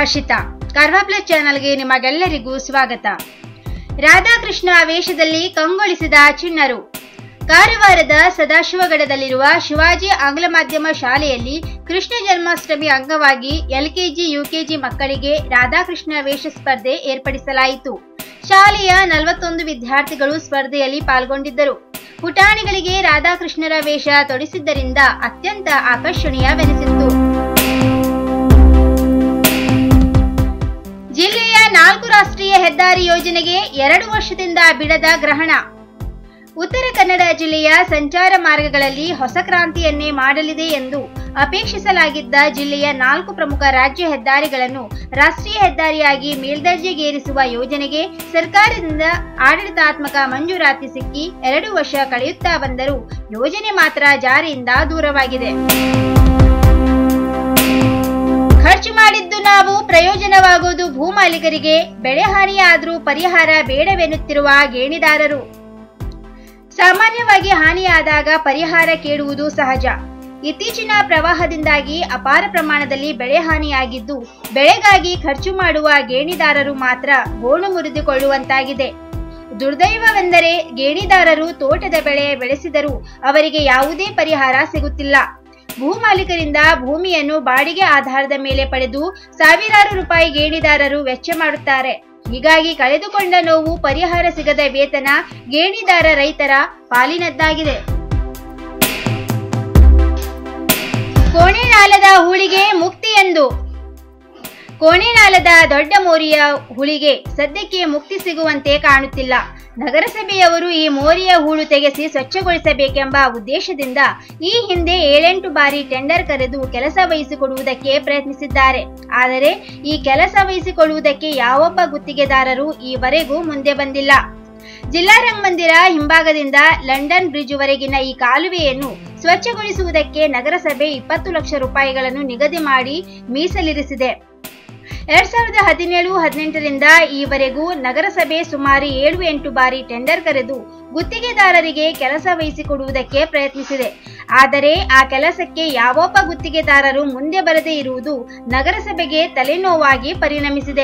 Harshita ಕಾರ್ವಾ plus ಚಾನಲ್ಗೆ ನಿಮಗೆಲ್ಲರಿಗೂ ಸ್ವಾಗತ ರಾಧಾಕೃಷ್ಣ ವೇಷದಲ್ಲಿ ಕಂಗೊಳಿಸಿದ ಚಿಣ್ಣರು ಕಾರವಾರದ ಸದಾಶಿವಗಡದಲ್ಲಿರುವ ಶಿವಾಜಿ ಆಂಗ್ಲ ಮಾಧ್ಯಮ ಶಾಲೆಯಲ್ಲಿ ಕೃಷ್ಣ ಜನ್ಮಾಷ್ಟಮಿ ಅಂಗವಾಗಿ ಎಲ್ಕೆಜಿ ಯುಕೆಜಿ ಮಕ್ಕಳಿಗೆ ರಾಧಾಕೃಷ್ಣ ವೇಷ ಸ್ಪರ್ಧೆ ಏರ್ಪಡಿಸಲಾಯಿತು ಶಾಲೆಯ ನಲವತ್ತೊಂದು ವಿದ್ಯಾರ್ಥಿಗಳು ಸ್ಪರ್ಧೆಯಲ್ಲಿ ಪಾಲ್ಗೊಂಡಿದ್ದರು ಪುಟಾಣಿಗಳಿಗೆ ರಾಧಾಕೃಷ್ಣರ ವೇಷ ತೊಡಿಸಿದ್ದರಿಂದ ಅತ್ಯಂತ ಆಕರ್ಷಣೀಯವೆನಿಸಿತ್ತು ಜಿಲ್ಲೆಯ ನಾಲ್ಕು ರಾಷ್ಟ್ರೀಯ ಹೆದ್ದಾರಿ ಯೋಜನೆಗೆ ಎರಡು ವರ್ಷದಿಂದ ಬಿಡದ ಗ್ರಹಣ ಉತ್ತರ ಕನ್ನಡ ಜಿಲ್ಲೆಯ ಸಂಚಾರ ಮಾರ್ಗಗಳಲ್ಲಿ ಹೊಸ ಕ್ರಾಂತಿಯನ್ನೇ ಮಾಡಲಿದೆ ಎಂದು ಅಪೇಕ್ಷಿಸಲಾಗಿದ್ದ ಜಿಲ್ಲೆಯ ನಾಲ್ಕು ಪ್ರಮುಖ ರಾಜ್ಯ ಹೆದ್ದಾರಿಗಳನ್ನು ರಾಷ್ಟ್ರೀಯ ಹೆದ್ದಾರಿಯಾಗಿ ಮೇಲ್ದರ್ಜೆಗೇರಿಸುವ ಯೋಜನೆಗೆ ಸರ್ಕಾರದಿಂದ ಆಡಳಿತಾತ್ಮಕ ಮಂಜೂರಾತಿ ಸಿಕ್ಕಿ ಎರಡು ವರ್ಷ ಕಳೆಯುತ್ತಾ ಬಂದರೂ ಯೋಜನೆ ಮಾತ್ರ ಜಾರಿಯಿಂದ ದೂರವಾಗಿದೆ ಖರ್ಚು ಮಾಡಿದ್ದು ನಾವು ಪ್ರಯೋಜನವಾಗುವುದು ಭೂಮಾಲೀಕರಿಗೆ ಬೆಳೆ ಹಾನಿಯಾದರೂ ಪರಿಹಾರ ಬೇಡವೆನ್ನುತ್ತಿರುವ ಗೇಣಿದಾರರು ಸಾಮಾನ್ಯವಾಗಿ ಹಾನಿಯಾದಾಗ ಪರಿಹಾರ ಕೇಳುವುದು ಸಹಜ ಇತ್ತೀಚಿನ ಪ್ರವಾಹದಿಂದಾಗಿ ಅಪಾರ ಪ್ರಮಾಣದಲ್ಲಿ ಬೆಳೆ ಹಾನಿಯಾಗಿದ್ದು ಬೆಳೆಗಾಗಿ ಖರ್ಚು ಮಾಡುವ ಗೇಣಿದಾರರು ಮಾತ್ರ ಗೋಣು ಮುರಿದುಕೊಳ್ಳುವಂತಾಗಿದೆ ದುರ್ದೈವವೆಂದರೆ ಗೇಣಿದಾರರು ತೋಟದ ಬೆಳೆ ಬೆಳೆಸಿದರೂ ಅವರಿಗೆ ಯಾವುದೇ ಪರಿಹಾರ ಸಿಗುತ್ತಿಲ್ಲ ಭೂಮಾಲೀಕರಿಂದ ಭೂಮಿಯನ್ನು ಬಾಡಿಗೆ ಆಧಾರದ ಮೇಲೆ ಪಡೆದು ಸಾವಿರಾರು ರೂಪಾಯಿ ಗೇಣಿದಾರರು ವೆಚ್ಚ ಮಾಡುತ್ತಾರೆ ಹೀಗಾಗಿ ಕಳೆದುಕೊಂಡ ನೋವು ಪರಿಹಾರ ಸಿಗದ ವೇತನ ಗೇಣಿದಾರ ರೈತರ ಪಾಲಿನದ್ದಾಗಿದೆ ಕೋಣೆನಾಲದ ಹೂಳಿಗೆ ಮುಕ್ತಿ ಎಂದು ಕೋಣೆನಾಲದ ದೊಡ್ಡ ಮೋರಿಯ ಹುಳಿಗೆ ಸದ್ಯಕ್ಕೆ ಮುಕ್ತಿ ಸಿಗುವಂತೆ ಕಾಣುತ್ತಿಲ್ಲ ನಗರಸಭೆಯವರು ಈ ಮೋರಿಯ ಹೂಳು ತೆಗೆಸಿ ಸ್ವಚ್ಛಗೊಳಿಸಬೇಕೆಂಬ ಉದ್ದೇಶದಿಂದ ಈ ಹಿಂದೆ ಏಳೆಂಟು ಬಾರಿ ಟೆಂಡರ್ ಕರೆದು ಕೆಲಸ ವಹಿಸಿಕೊಡುವುದಕ್ಕೆ ಪ್ರಯತ್ನಿಸಿದ್ದಾರೆ ಆದರೆ ಈ ಕೆಲಸ ವಹಿಸಿಕೊಳ್ಳುವುದಕ್ಕೆ ಯಾವೊಬ್ಬ ಗುತ್ತಿಗೆದಾರರು ಈವರೆಗೂ ಮುಂದೆ ಬಂದಿಲ್ಲ ಜಿಲ್ಲಾ ರಂಗಮಂದಿರ ಹಿಂಭಾಗದಿಂದ ಲಂಡನ್ ಬ್ರಿಡ್ಜ್ವರೆಗಿನ ಈ ಕಾಲುವೆಯನ್ನು ಸ್ವಚ್ಛಗೊಳಿಸುವುದಕ್ಕೆ ನಗರಸಭೆ ಇಪ್ಪತ್ತು ಲಕ್ಷ ರೂಪಾಯಿಗಳನ್ನು ನಿಗದಿ ಮಾಡಿ ಮೀಸಲಿರಿಸಿದೆ ಎರಡ್ ಸಾವಿರದ ಹದಿನೇಳು ಹದಿನೆಂಟರಿಂದ ಈವರೆಗೂ ನಗರಸಭೆ ಸುಮಾರು ಏಳು ಎಂಟು ಬಾರಿ ಟೆಂಡರ್ ಕರೆದು ಗುತ್ತಿಗೆದಾರರಿಗೆ ಕೆಲಸ ವಹಿಸಿಕೊಡುವುದಕ್ಕೆ ಪ್ರಯತ್ನಿಸಿದೆ ಆದರೆ ಆ ಕೆಲಸಕ್ಕೆ ಯಾವೊಬ್ಬ ಗುತ್ತಿಗೆದಾರರು ಮುಂದೆ ಬರದೇ ಇರುವುದು ನಗರಸಭೆಗೆ ತಲೆನೋವಾಗಿ ಪರಿಣಮಿಸಿದೆ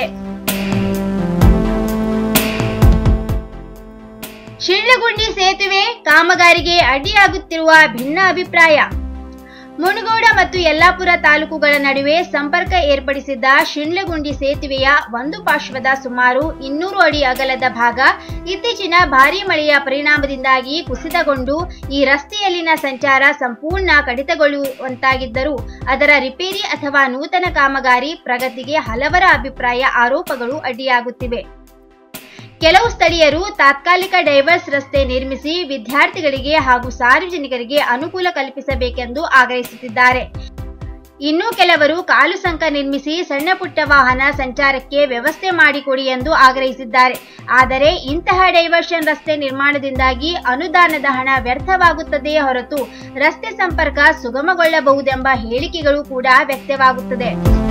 ಶಿಳ್ಳಗುಂಡಿ ಸೇತುವೆ ಕಾಮಗಾರಿಗೆ ಅಡ್ಡಿಯಾಗುತ್ತಿರುವ ಭಿನ್ನ ಅಭಿಪ್ರಾಯ ಮುಣಗೋಡ ಮತ್ತು ಯಲ್ಲಾಪುರ ತಾಲೂಕುಗಳ ನಡುವೆ ಸಂಪರ್ಕ ಏರ್ಪಡಿಸಿದ್ದ ಶಿಂಡ್ಲಗುಂಡಿ ಸೇತುವೆಯ ಒಂದು ಪಾರ್ಶ್ವದ ಸುಮಾರು ಇನ್ನೂರು ಅಡಿ ಅಗಲದ ಭಾಗ ಇತ್ತೀಚಿನ ಭಾರೀ ಮಳೆಯ ಪರಿಣಾಮದಿಂದಾಗಿ ಕುಸಿತಗೊಂಡು ಈ ರಸ್ತೆಯಲ್ಲಿನ ಸಂಚಾರ ಸಂಪೂರ್ಣ ಕಡಿತಗೊಳ್ಳುವಂತಾಗಿದ್ದರೂ ಅದರ ರಿಪೇರಿ ಅಥವಾ ನೂತನ ಕಾಮಗಾರಿ ಪ್ರಗತಿಗೆ ಹಲವರ ಅಭಿಪ್ರಾಯ ಆರೋಪಗಳು ಅಡ್ಡಿಯಾಗುತ್ತಿವೆ ಕೆಲವು ಸ್ಥಳೀಯರು ತಾತ್ಕಾಲಿಕ ಡೈವರ್ಸ್ ರಸ್ತೆ ನಿರ್ಮಿಸಿ ವಿದ್ಯಾರ್ಥಿಗಳಿಗೆ ಹಾಗೂ ಸಾರ್ವಜನಿಕರಿಗೆ ಅನುಕೂಲ ಕಲ್ಪಿಸಬೇಕೆಂದು ಆಗ್ರಹಿಸುತ್ತಿದ್ದಾರೆ ಇನ್ನು ಕೆಲವರು ಕಾಲು ಸಂಕ ನಿರ್ಮಿಸಿ ಸಣ್ಣ ಪುಟ್ಟ ವಾಹನ ಸಂಚಾರಕ್ಕೆ ವ್ಯವಸ್ಥೆ ಮಾಡಿಕೊಡಿ ಎಂದು ಆಗ್ರಹಿಸಿದ್ದಾರೆ ಆದರೆ ಇಂತಹ ಡೈವರ್ಷನ್ ರಸ್ತೆ ನಿರ್ಮಾಣದಿಂದಾಗಿ ಅನುದಾನದ ಹಣ ವ್ಯರ್ಥವಾಗುತ್ತದೆಯೇ ಹೊರತು ರಸ್ತೆ ಸಂಪರ್ಕ ಸುಗಮಗೊಳ್ಳಬಹುದೆಂಬ ಹೇಳಿಕೆಗಳು ಕೂಡ ವ್ಯಕ್ತವಾಗುತ್ತದೆ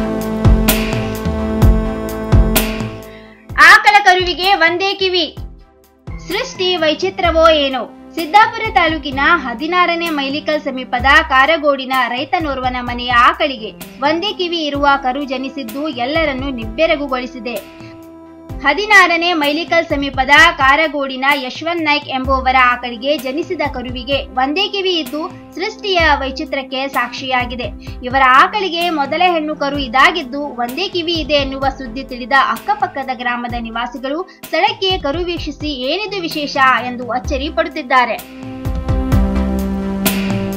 ಆಕಳ ಕರುವಿಗೆ ಒಂದೇ ಕಿವಿ ಸೃಷ್ಟಿ ವೈಚಿತ್ರವೋ ಏನೋ ಸಿದ್ದಾಪುರ ತಾಲೂಕಿನ ಹದಿನಾರನೇ ಮೈಲಿಕಲ್ ಸಮೀಪದ ಕಾರಗೋಡಿನ ರೈತನೋರ್ವನ ಮನೆಯ ಆಕಳಿಗೆ ಒಂದೇ ಕಿವಿ ಇರುವ ಕರು ಜನಿಸಿದ್ದು ಎಲ್ಲರನ್ನೂ ನಿಬ್ಬೆರಗುಗೊಳಿಸಿದೆ ಹದಿನಾರನೇ ಮೈಲಿಕಲ್ ಸಮೀಪದ ಕಾರಗೋಡಿನ ಯಶವಂತ್ ನಾಯ್ಕ್ ಎಂಬುವವರ ಆಕಳಿಗೆ ಜನಿಸಿದ ಕರುವಿಗೆ ಒಂದೇ ಕಿವಿ ಇದ್ದು ಸೃಷ್ಟಿಯ ವೈಚಿತ್ರಕ್ಕೆ ಸಾಕ್ಷಿಯಾಗಿದೆ ಇವರ ಆಕಳಿಗೆ ಮೊದಲ ಹೆಣ್ಣು ಕರು ಇದಾಗಿದ್ದು ಒಂದೇ ಕಿವಿ ಇದೆ ಎನ್ನುವ ಸುದ್ದಿ ತಿಳಿದ ಅಕ್ಕಪಕ್ಕದ ಗ್ರಾಮದ ನಿವಾಸಿಗಳು ಸ್ಥಳಕ್ಕೆ ಕರು ವೀಕ್ಷಿಸಿ ಏನಿದು ವಿಶೇಷ ಎಂದು ಅಚ್ಚರಿ ಪಡುತ್ತಿದ್ದಾರೆ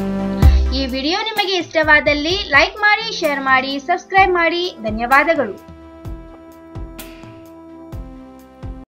ಈ ವಿಡಿಯೋ ನಿಮಗೆ ಇಷ್ಟವಾದಲ್ಲಿ ಲೈಕ್ ಮಾಡಿ ಶೇರ್ ಮಾಡಿ ಸಬ್ಸ್ಕ್ರೈಬ್ ಮಾಡಿ ಧನ್ಯವಾದಗಳು